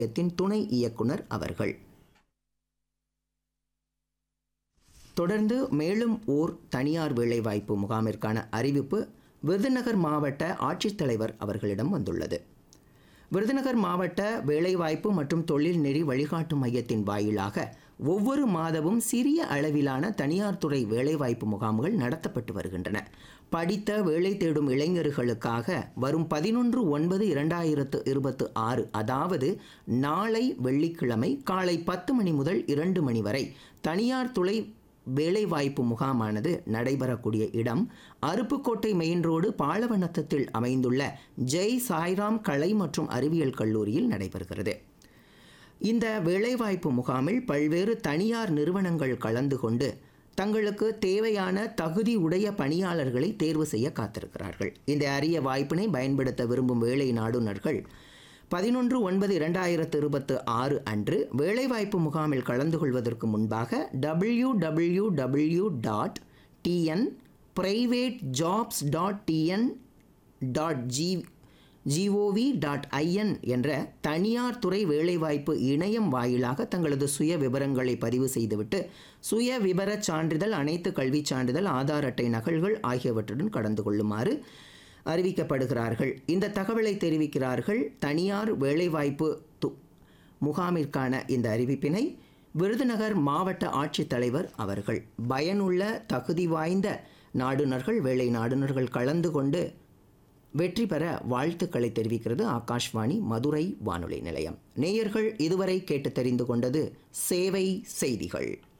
நிலையத்தின் துணை இயக்குனர் அவர்கள் தொடர்ந்து மேலும் ஓர் தனியார் வேலைவாய்ப்பு முகாமிற்கான அறிவிப்பு விருதுநகர் மாவட்ட ஆட்சித்தலைவர் அவர்களிடம் வந்துள்ளது விருதுநகர் மாவட்ட வேலைவாய்ப்பு மற்றும் தொழில் நெறி வழிகாட்டு மையத்தின் வாயிலாக ஒவ்வொரு மாதமும் சிறிய அளவிலான தனியார் துறை வேலைவாய்ப்பு முகாம்கள் நடத்தப்பட்டு வருகின்றன படித்த வேலை தேடும் இளைஞர்களுக்காக வரும் பதினொன்று ஒன்பது இரண்டாயிரத்து இருபத்து ஆறு அதாவது நாளை வெள்ளிக்கிழமை காலை பத்து மணி முதல் இரண்டு மணி வரை தனியார் துறை வேலைவாய்ப்பு முகாமானது நடைபெறக்கூடிய இடம் அருப்புக்கோட்டை மெயின் ரோடு பாலவனத்தத்தில் அமைந்துள்ள ஜெய் சாய்ராம் கலை மற்றும் அறிவியல் கல்லூரியில் நடைபெறுகிறது இந்த வேலைவாய்ப்பு முகாமில் பல்வேறு தனியார் நிறுவனங்கள் கலந்து கொண்டு தங்களுக்கு தேவையான தகுதி உடைய பணியாளர்களை தேர்வு செய்ய காத்திருக்கிறார்கள் இந்த அரிய வாய்ப்பினை பயன்படுத்த விரும்பும் வேலை நாடுனர்கள் பதினொன்று ஒன்பது இரண்டாயிரத்து இருபத்து ஆறு அன்று வேலைவாய்ப்பு முகாமில் கலந்து கொள்வதற்கு முன்பாக W W W dot TN private jobs dot TN dot G GOV dot IN என்ற தனியார் துறை வேலைவாய்ப்பு இணையம் வாயிலாக தங்களது சுய விவரங்களை பதிவு செய்துவிட்டு சுய விவரச் சான்றிதழ் அனைத்து கல்விச் சான்றிதழ் ஆதார் அட்டை நகல்கள் ஆகியவற்றுடன் கடந்து கொள்ளுமாறு அறிவிக்கப்படுகிறார்கள் இந்த தகவலை தெரிவிக்கிறார்கள் தனியார் வேலைவாய்ப்பு து முகாமிற்கான இந்த அறிவிப்பினை விருதுநகர் மாவட்ட ஆட்சித்தலைவர் அவர்கள் பயனுள்ள தகுதி வாய்ந்த நாடுனர்கள் வேலை நாடுனர்கள் கலந்து கொண்டு வெற்றி பெற வாழ்த்துக்களை தெரிவிக்கிறது ஆகாஷ்வாணி மதுரை வானொலி நிலையம் நேயர்கள் இதுவரை கேட்டு தெரிந்து கொண்டது சேவை செய்திகள்